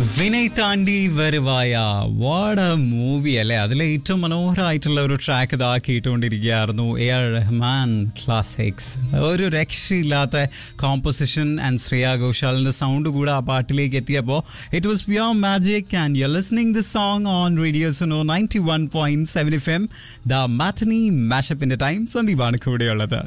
വിനയ് താണ്ടി വരുവായ വാട മൂവി അല്ലേ അതിലെ ഏറ്റവും മനോഹരമായിട്ടുള്ള ഒരു ട്രാക്ക് ഇതാ കേട്ടുകൊണ്ടിരിക്കുകയായിരുന്നു എ ആർ റഹ്മാൻ ക്ലാസിക്സ് ഒരു രക്ഷയില്ലാത്ത കോമ്പോസിഷൻ ആൻഡ് ശ്രേയ ഘോഷാലിന്റെ സൗണ്ട് കൂടെ ആ പാട്ടിലേക്ക് എത്തിയപ്പോൾ it was pure magic and you listening the song on radio Suno ninety one point seven F M the matinee മാഷപ്പിന്റെ ടൈം സന്ദീപാണ് കൂടെയുള്ളത്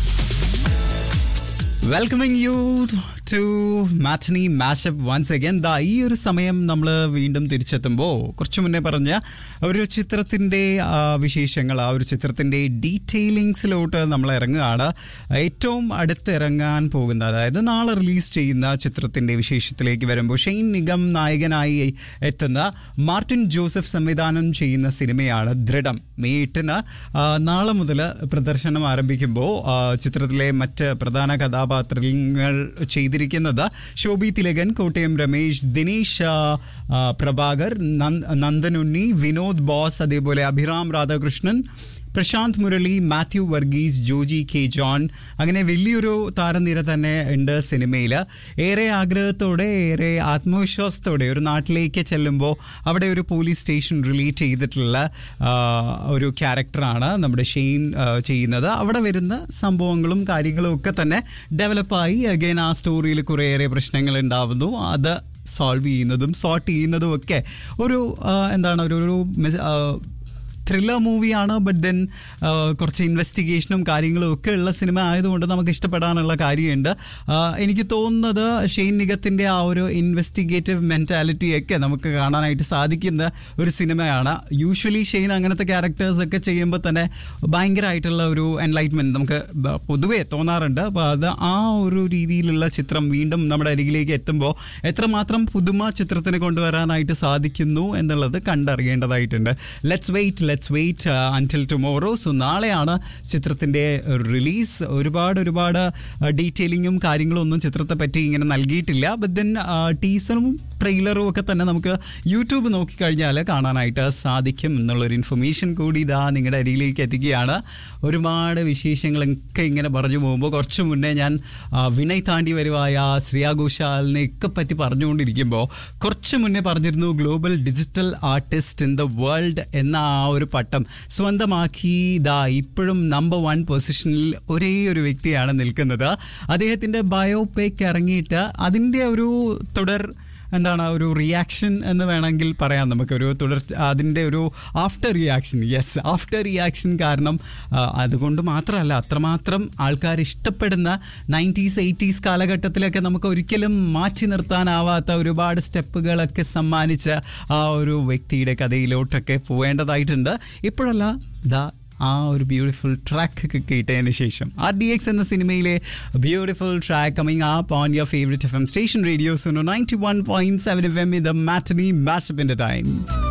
welcoming you to matinee mashup once again ദാ ഈ ഒരു സമയം നമ്മൾ വീണ്ടും തിരിച്ചെത്തുമ്പോൾ കുറച്ചു മുന്നേ പറഞ്ഞ ഒരു ചിത്രത്തിൻ്റെ വിശേഷങ്ങൾ ആ ഒരു ചിത്രത്തിൻ്റെ ഡീറ്റെയിലിങ്സിലോട്ട് നമ്മൾ ഇറങ്ങുകയാണ് ഏറ്റവും അടുത്ത് ഇറങ്ങാൻ പോകുന്ന അതായത് നാളെ റിലീസ് ചെയ്യുന്ന ചിത്രത്തിൻ്റെ വിശേഷത്തിലേക്ക് വരുമ്പോൾ ഷെയ്ൻ നിഗം നായകനായി എത്തുന്ന മാർട്ടിൻ ജോസഫ് സംവിധാനം ചെയ്യുന്ന സിനിമയാണ് ദൃഢം മെയ് എട്ടിന് ആ, നാളെ മുതൽ പ്രദർശനം ആരംഭിക്കുമ്പോൾ ആ, ചിത്രത്തിലെ മറ്റ് പ്രധാന കഥാപാത്രങ്ങൾ ചെയ്തിരിക്കുന്നത് ശോഭി തിലകൻ കോട്ടയം രമേശ് ദിനേശ് ആ, ആ, പ്രഭാകർ നന്ദ- നന്ദനുണ്ണി വിനോദ് ബോസ് അതേപോലെ അഭിറാം രാധാകൃഷ്ണൻ പ്രശാന്ത് മുരളി മാത്യു വർഗീസ് ജോജി കെ ജോൺ അങ്ങനെ വലിയൊരു താരനിര തന്നെ ഉണ്ട് സിനിമയിൽ ഏറെ ആഗ്രഹത്തോടെ ഏറെ ആത്മവിശ്വാസത്തോടെ ഒരു നാട്ടിലേക്ക് ചെല്ലുമ്പോൾ അവിടെ ഒരു പോലീസ് സ്റ്റേഷൻ റിലേറ്റ് ചെയ്തിട്ടുള്ള ആ, ഒരു ക്യാരക്ടറാണ് നമ്മുടെ ഷെയ്ൻ ആ, ചെയ്യുന്നത് അവിടെ വരുന്ന സംഭവങ്ങളും കാര്യങ്ങളും ഒക്കെ തന്നെ ഡെവലപ്പായി അഗൈൻ ആ സ്റ്റോറിയിൽ കുറേയേറെ പ്രശ്നങ്ങൾ ഉണ്ടാവുന്നു അത് സോൾവ് ചെയ്യുന്നതും സോർട്ട് ചെയ്യുന്നതും ഒക്കെ ഒരു ആ, എന്താണ് ഒരു ഒരു മിസ്- ആ, ത്രില്ലർ മൂവിയാണ് ബട്ട് ദെൻ കുറച്ച് ഇൻവെസ്റ്റിഗേഷനും കാര്യങ്ങളും ഒക്കെ ഉള്ള സിനിമ ആയതുകൊണ്ട് നമുക്ക് ഇഷ്ടപ്പെടാനുള്ള കാര്യമുണ്ട് ആ, എനിക്ക് തോന്നുന്നത് ഷെയ്ൻ നിഗത്തിൻ്റെ ആ ഒരു ഇൻവെസ്റ്റിഗേറ്റീവ് മെൻറ്റാലിറ്റി ഒക്കെ നമുക്ക് കാണാനായിട്ട് സാധിക്കുന്ന ഒരു സിനിമയാണ് യൂഷ്വലി ഷെയ്ൻ അങ്ങനത്തെ ക്യാരക്ടേഴ്സ് ഒക്കെ ചെയ്യുമ്പോൾ തന്നെ ഭയങ്കരമായിട്ടുള്ള ഒരു എൻലൈറ്റ്മെൻറ്റ് നമുക്ക് ബ- പൊതുവേ തോന്നാറുണ്ട് അപ്പോൾ അത് ആ ഒരു രീതിയിലുള്ള ചിത്രം വീണ്ടും നമ്മുടെ അരികിലേക്ക് എത്തുമ്പോൾ എത്രമാത്രം പുതുമ ചിത്രത്തിന് കൊണ്ടുവരാനായിട്ട് സാധിക്കുന്നു എന്നുള്ളത് കണ്ടറിയേണ്ടതായിട്ടുണ്ട് let's wait let's wait until tomorrow so നാളെയാണ് ചിത്രത്തിൻ്റെ റിലീസ് ഒരുപാട് ഒരുപാട് ഡീറ്റെയിലിങ്ങും കാര്യങ്ങളും ഒന്നും ചിത്രത്തെ പറ്റി ഇങ്ങനെ നൽകിയിട്ടില്ല ബട്ട് ദെൻ ടീസറും ട്രെയിലറും ഒക്കെ തന്നെ നമുക്ക് യൂട്യൂബ് നോക്കിക്കഴിഞ്ഞാൽ കാണാനായിട്ട് സാധിക്കും എന്നുള്ളൊരു ഇൻഫർമേഷൻ കൂടി ഇതാ നിങ്ങളുടെ അരിയിലേക്ക് എത്തിക്കുകയാണ് ഒരുപാട് വിശേഷങ്ങളൊക്കെ ഇങ്ങനെ പറഞ്ഞു പോകുമ്പോൾ കുറച്ച് മുന്നേ ഞാൻ ആ, വിനയ് താണ്ടി വരുവായ ശ്രിയ ഘോഷാലിനെ ഒക്കെ പറ്റി പറഞ്ഞുകൊണ്ടിരിക്കുമ്പോൾ കുറച്ച് മുന്നേ പറഞ്ഞിരുന്നു global digital artist in the world എന്ന ആ ഒരു പട്ടം സ്വന്തമാക്കി ഇതാ ഇപ്പോഴും നമ്പർ വൺ പൊസിഷനിൽ ഒരേ ഒരു വ്യക്തിയാണ് നിൽക്കുന്നത് അദ്ദേഹത്തിൻ്റെ ബയോപേക്ക് ഇറങ്ങിയിട്ട് അതിൻ്റെ ഒരു തുടർ എന്താണ് ഒരു റിയാക്ഷൻ എന്ന് വേണമെങ്കിൽ പറയാം നമുക്കൊരു തുടർ അതിൻ്റെ ഒരു after reaction yes after reaction കാരണം ആ, അതുകൊണ്ട് മാത്രമല്ല അത്രമാത്രം ആൾക്കാർ ഇഷ്ടപ്പെടുന്ന നയൻറ്റീസ് എയ്റ്റീസ് കാലഘട്ടത്തിലൊക്കെ നമുക്ക് ഒരിക്കലും മാറ്റി നിർത്താനാവാത്ത ഒരുപാട് സ്റ്റെപ്പുകളൊക്കെ സമ്മാനിച്ച ആ ഒരു വ്യക്തിയുടെ കഥയിലോട്ടൊക്കെ പോവേണ്ടതായിട്ടുണ്ട് ഇപ്പോഴല്ല ദാ ആ ഒരു ബ്യൂട്ടിഫുൾ ട്രാക്ക് ഒക്കെ കേട്ടതിന് ശേഷം ആർ ഡി എക്സ് എന്ന സിനിമയിലെ beautiful track coming up on your favourite F M station radios ninety one point seven F M ഇത് മാറ്റനി മാഷപ്പിന്റെ ടൈം